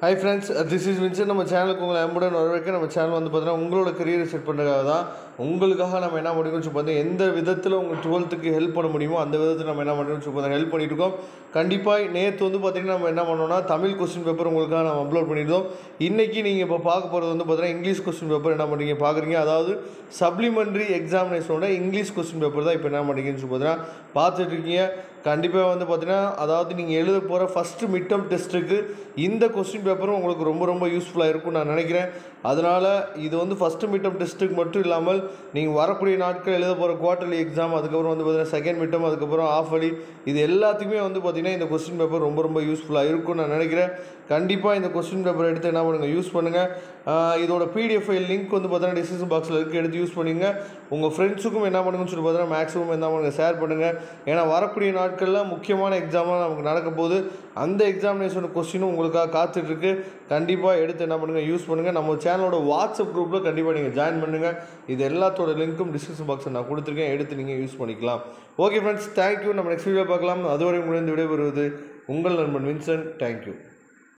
hi friends this is Vinson நம்ம சேனலுக்கு உங்களை அன்புடன் வரவேற்க நம்ம சேனல் வந்து பார்த்தீங்கன்னா உங்களோட கரியரை செட் பண்ணுறதுக்காக தான் உங்களுக்காக நம்ம என்ன பண்ணிருக்கோம் சொல்லி பார்த்தீங்கன்னா எந்த விதத்தில் உங்கள் டுவெல்த்துக்கு ஹெல்ப் பண்ண முடியுமோ அந்த விதத்தில் நம்ம என்ன பண்ணுறோம் சொல்லி பார்த்தீங்கன்னா ஹெல்ப் பண்ணிட்டு இருக்கோம் கண்டிப்பாக நேற்று வந்து பார்த்தீங்கன்னா நம்ம என்ன பண்ணோம்னா தமிழ் கொஸ்டின் பேப்பர் உங்களுக்காக நம்ம அப்லோட் பண்ணியிருந்தோம் இன்றைக்கி நீங்கள் இப்போ பார்க்க போகிறது வந்து பார்த்தீங்கன்னா இங்கிலீஷ் கொஸ்டின் பேப்பர் என்ன பண்ணுறீங்க பார்க்குறீங்க அதாவது சப்ளிமெண்ட்ரி எக்ஸாமினேஷனோட இங்கிலீஷ் கொஸ்டின் பேப்பர் தான் இப்போ என்ன பண்ணுறீங்கன்னு சொல்லி பார்த்தீங்கன்னா பார்த்துட்டு இருக்கீங்க கண்டிப்பாக வந்து பார்த்தீங்கன்னா அதாவது நீங்கள் எழுத போகிற ஃபஸ்ட்டு மிட் டேர்ம் டெஸ்ட்டுக்கு இந்த கொஸ்டின் பேப்பரும் உங்களுக்கு ரொம்ப ரொம்ப யூஸ்ஃபுல்லாக இருக்கும்னு நான் நினைக்கிறேன் அதனால் இது வந்து ஃபஸ்ட்டு மிட் டேர்ம் டெஸ்ட்டுக்கு மட்டும் இல்லாமல் நீங்கள் வரக்கூடிய நாட்கள் எழுத போகிற குவார்டர்லி எக்ஸாம் அதுக்கப்புறம் வந்து பார்த்தீங்கன்னா செகண்ட் மிட் டேர்ம் அதுக்கப்புறம் ஆஃப் அலி இது எல்லாத்துக்குமே வந்து பார்த்தீங்கன்னா இந்த கொஸ்டின் பேப்பர் ரொம்ப ரொம்ப யூஸ்ஃபுல்லாக இருக்கும்னு நான் நினைக்கிறேன் கண்டிப்பாக இந்த கொஸ்டின் பேப்பர் எடுத்து என்ன பண்ணுங்கள் யூஸ் பண்ணுங்கள் ஆஹ் இதோட பிடிஎஃப் ஃபைல் லிங்க் வந்து பார்த்தீங்கன்னா டிஸ்கிரிப்ஷன் பாக்ஸில் இருக்குது எடுத்து யூஸ் பண்ணிங்க உங்கள் ஃப்ரெண்ட்ஸுக்கும் என்ன பண்ணுங்கன்னு சொல்லி பார்த்தீங்கன்னா மேக்ஸிமம் என்ன பண்ணுங்கள் ஷேர் பண்ணுங்கள் ஏன்னா வரக்கூடிய நாட்களில் முக்கியமான எக்ஸாமாக நமக்கு நடக்க போகுது அந்த எக்ஸாமினேஷன் கொஸ்டினும் உங்களுக்காக காத்துட்ருக்கு கண்டிப்பாக எடுத்து என்ன பண்ணுங்கள் யூஸ் பண்ணுங்கள் நம்ம சேனலோட வாட்ஸ்அப் குரூப்பில் கண்டிப்பாக நீங்கள் ஜாயின் பண்ணுங்கள் இது எல்லாத்தோட லிங்க்கும் டிஸ்கிரிப்ஷன் பாக்ஸில் நான் கொடுத்துருக்கேன் எடுத்து நீங்கள் யூஸ் பண்ணிக்கலாம் ஓகே ஃப்ரெண்ட்ஸ் தேங்க்யூ நம்ம நெக்ஸ்ட் வீடியோ பார்க்கலாம் அதுவரை முடிந்து விடைபெறுவது உங்கள் நண்பன் வின்சன் தேங்க்யூ